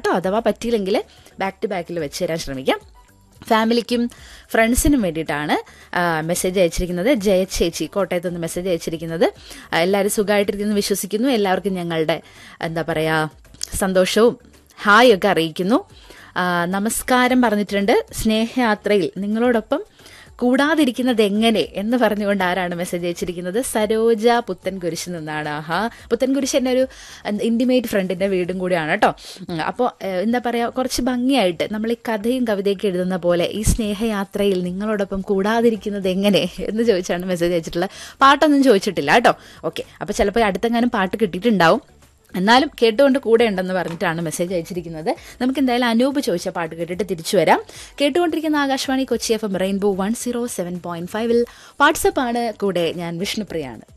കേട്ടോ അഥവാ പറ്റിയില്ലെങ്കിൽ ബാക്ക് ടു ബാക്കിൽ വെച്ച് തരാൻ ശ്രമിക്കാം ഫാമിലിക്കും ഫ്രണ്ട്സിനും വേണ്ടിയിട്ടാണ് ആ, മെസ്സേജ് അയച്ചിരിക്കുന്നത് ജയ ചേച്ചി കോട്ടയത്ത് നിന്ന് മെസ്സേജ് അയച്ചിരിക്കുന്നത് ആ, എല്ലാവരും സുഖമായിട്ടിരിക്കുന്നു വിശ്വസിക്കുന്നു എല്ലാവർക്കും ഞങ്ങളുടെ എന്താ പറയുക സന്തോഷവും ഹായ് ഒക്കെ അറിയിക്കുന്നു ആ, നമസ്കാരം പറഞ്ഞിട്ടുണ്ട് സ്നേഹയാത്രയിൽ നിങ്ങളോടൊപ്പം കൂടാതിരിക്കുന്നത് എങ്ങനെ എന്ന് പറഞ്ഞുകൊണ്ട് ആരാണ് മെസ്സേജ് അയച്ചിരിക്കുന്നത് സരോജ പുത്തൻകുരിശിൽ നിന്നാണ് ആഹാ പുത്തൻകുരിശ് എന്നെ ഒരു ഇന്റിമേറ്റ് ഫ്രണ്ടിന്റെ വീടും കൂടിയാണ് കേട്ടോ അപ്പോൾ എന്താ പറയുക കുറച്ച് ഭംഗിയായിട്ട് നമ്മൾ ഈ കഥയും കവിതയൊക്കെ എഴുതുന്ന പോലെ ഈ സ്നേഹയാത്രയിൽ നിങ്ങളോടൊപ്പം കൂടാതിരിക്കുന്നത് എങ്ങനെ എന്ന് ചോദിച്ചാണ് മെസ്സേജ് അയച്ചിട്ടുള്ളത് പാട്ടൊന്നും ചോദിച്ചിട്ടില്ല കേട്ടോ ഓക്കെ അപ്പോൾ ചിലപ്പോൾ അടുത്തെങ്ങാനും പാട്ട് കിട്ടിയിട്ടുണ്ടാവും എന്നാലും കേട്ടുകൊണ്ട് കൂടെ ഉണ്ടെന്ന് പറഞ്ഞിട്ടാണ് മെസ്സേജ് അയച്ചിരിക്കുന്നത് നമുക്ക് എന്തായാലും അനൂപ് ചോദിച്ച പാട്ട് കേട്ടിട്ട് തിരിച്ചു വരാം കേട്ടുകൊണ്ടിരിക്കുന്ന Akashvani Kochi F M rainbow one zero seven point ഫൈവിൽ വാട്സപ്പ് ആണ് കൂടെ ഞാൻ വിഷ്ണുപ്രിയാണ്